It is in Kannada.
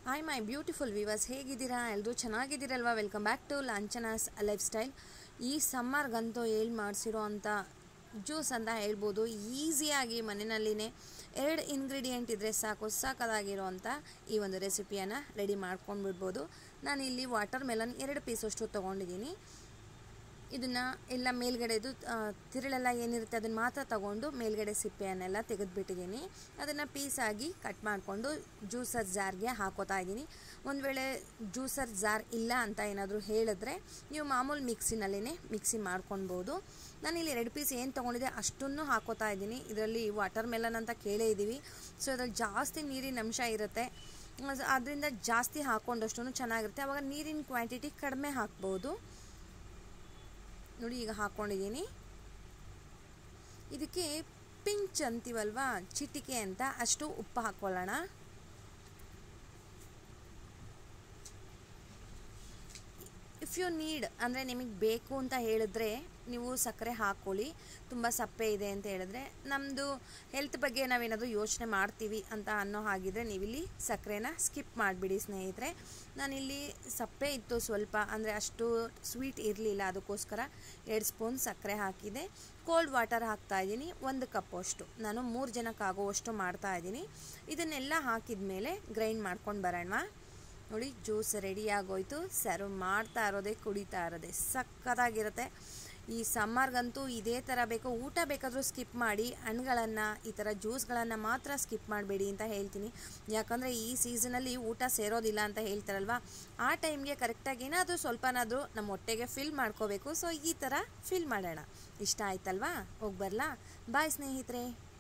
ಹಾಯ್ ಮೈ ಬ್ಯೂಟಿಫುಲ್ ವಿವರ್ಸ್ ಹೇಗಿದ್ದೀರಾ ಎಲ್ಲರೂ ಚೆನ್ನಾಗಿದ್ದೀರಲ್ವಾ ವೆಲ್ಕಮ್ ಬ್ಯಾಕ್ ಟು ಲಾಂಚನಾಸ್ ಲೈಫ್ ಸ್ಟೈಲ್ ಈ ಸಮ್ಮರ್ಗಂತೂ ಹೇಳಿ ಮಾಡಿಸಿರೋ ಅಂಥ ಜ್ಯೂಸ್ ಅಂತ ಹೇಳ್ಬೋದು ಈಸಿಯಾಗಿ ಮನೆಯಲ್ಲಿನೇ ಎರಡು ಇಂಗ್ರೀಡಿಯೆಂಟ್ ಇದ್ದರೆ ಸಾಕು ಸಾಕದಾಗಿರೋ ಅಂಥ ಈ ಒಂದು ರೆಸಿಪಿಯನ್ನು ರೆಡಿ ಮಾಡ್ಕೊಂಡ್ಬಿಡ್ಬೋದು ನಾನಿಲ್ಲಿ ವಾಟರ್ ಮೆಲನ್ ಎರಡು ಪೀಸಷ್ಟು ತೊಗೊಂಡಿದ್ದೀನಿ ಇದನ್ನು ಎಲ್ಲ ಮೇಲ್ಗಡೆದು ಆ, ತಿರುಳೆಲ್ಲ ಏನಿರುತ್ತೆ ಅದನ್ನು ಮಾತ್ರ ತಗೊಂಡು ಮೇಲ್ಗಡೆ ಸಿಪ್ಪೆಯನ್ನೆಲ್ಲ ತೆಗೆದುಬಿಟ್ಟಿದ್ದೀನಿ ಅದನ್ನು ಪೀಸಾಗಿ ಕಟ್ ಮಾಡಿಕೊಂಡು ಜ್ಯೂಸರ್ ಜಾರ್ಗೆ ಹಾಕೋತಾ ಇದ್ದೀನಿ ಒಂದು ವೇಳೆ ಜ್ಯೂಸರ್ ಜಾರ್ ಇಲ್ಲ ಅಂತ ಏನಾದರೂ ಹೇಳಿದ್ರೆ ನೀವು ಮಾಮೂಲು ಮಿಕ್ಸಿನಲ್ಲೇ ಮಿಕ್ಸಿ ಮಾಡ್ಕೊಳ್ಬೋದು ನಾನಿಲ್ಲಿ ಎರಡು ಪೀಸ್ ಏನು ತೊಗೊಂಡಿದ್ದೆ ಅಷ್ಟನ್ನು ಹಾಕೋತಾ ಇದ್ದೀನಿ ಇದರಲ್ಲಿ ವಾಟರ್ ಮೆಲನ್ ಅಂತ ಕೇಳೇ ಇದ್ದೀವಿ ಸೊ ಅದ್ರಲ್ಲಿ ಜಾಸ್ತಿ ನೀರಿನ ಅಂಶ ಇರುತ್ತೆ ಅದರಿಂದ ಜಾಸ್ತಿ ಹಾಕೊಂಡಷ್ಟು ಚೆನ್ನಾಗಿರುತ್ತೆ ಆವಾಗ ನೀರಿನ ಕ್ವಾಂಟಿಟಿ ಕಡಿಮೆ ಹಾಕ್ಬೋದು ನೋಡಿ ಈಗ ಹಾಕ್ಕೊಂಡಿದ್ದೀನಿ ಇದಕ್ಕೆ ಪಿಂಚ್ ಅಂತೀವಲ್ವಾ ಚಿಟಿಕೆ ಅಂತ ಅಷ್ಟು ಉಪ್ಪು ಹಾಕ್ಕೊಳ್ಳೋಣ ಇಫ್ ಯು ನೀಡ್ ಅಂದರೆ ನಿಮಗೆ ಬೇಕು ಅಂತ ಹೇಳಿದ್ರೆ ನೀವು ಸಕ್ಕರೆ ಹಾಕ್ಕೊಳ್ಳಿ ತುಂಬ ಸಪ್ಪೆ ಇದೆ ಅಂತ ಹೇಳಿದ್ರೆ ನಮ್ಮದು ಹೆಲ್ತ್ ಬಗ್ಗೆ ನಾವೇನಾದರೂ ಯೋಚನೆ ಮಾಡ್ತೀವಿ ಅಂತ ಅನ್ನೋ ಹಾಗಿದ್ರೆ ನೀವಿಲ್ಲಿ ಸಕ್ಕರೆನ ಸ್ಕಿಪ್ ಮಾಡಿಬಿಡಿ ಸ್ನೇಹಿತರೆ ನಾನಿಲ್ಲಿ ಸಪ್ಪೆ ಇತ್ತು ಸ್ವಲ್ಪ ಅಂದರೆ ಅಷ್ಟು ಸ್ವೀಟ್ ಇರಲಿಲ್ಲ ಅದಕ್ಕೋಸ್ಕರ ಎರಡು ಸ್ಪೂನ್ ಸಕ್ಕರೆ ಹಾಕಿದೆ ಕೋಲ್ಡ್ ವಾಟರ್ ಹಾಕ್ತಾ ಇದ್ದೀನಿ ಒಂದು ಕಪ್ ಅಷ್ಟು ನಾನು ಮೂರು ಜನಕ್ಕಾಗುವಷ್ಟು ಮಾಡ್ತಾ ಇದ್ದೀನಿ ಇದನ್ನೆಲ್ಲ ಹಾಕಿದ ಮೇಲೆ ಗ್ರೈಂಡ್ ಮಾಡ್ಕೊಂಡು ಬರೋಣ ನೋಡಿ ಜ್ಯೂಸ್ ರೆಡಿ ಆಗೋಯ್ತು ಸರ್ವ್ ಮಾಡ್ತಾ ಇರೋದೇ ಕುಡಿತಾ ಇರೋದೆ ಸಕ್ಕತ್ತಾಗಿರುತ್ತೆ ಈ ಸಮ್ಮರ್ಗಂತೂ ಇದೇ ಥರ ಬೇಕು ಊಟ ಬೇಕಾದರೂ ಸ್ಕಿಪ್ ಮಾಡಿ ಹಣ್ಣುಗಳನ್ನು ಈ ಥರ ಜ್ಯೂಸ್ಗಳನ್ನು ಮಾತ್ರ ಸ್ಕಿಪ್ ಮಾಡಬೇಡಿ ಅಂತ ಹೇಳ್ತೀನಿ ಯಾಕಂದರೆ ಈ ಸೀಸನಲ್ಲಿ ಊಟ ಸೇರೋದಿಲ್ಲ ಅಂತ ಹೇಳ್ತಾರಲ್ವ ಆ ಟೈಮ್ಗೆ ಕರೆಕ್ಟಾಗಿ ಏನಾದರೂ ಸ್ವಲ್ಪನಾದರೂ ನಮ್ಮ ಹೊಟ್ಟೆಗೆ ಫಿಲ್ ಮಾಡ್ಕೋಬೇಕು ಸೊ ಈ ಥರ ಫಿಲ್ ಮಾಡೋಣ ಇಷ್ಟ ಆಯ್ತಲ್ವಾ ಹೋಗಿ ಬರಲಾ ಬಾಯ್ ಸ್ನೇಹಿತರೆ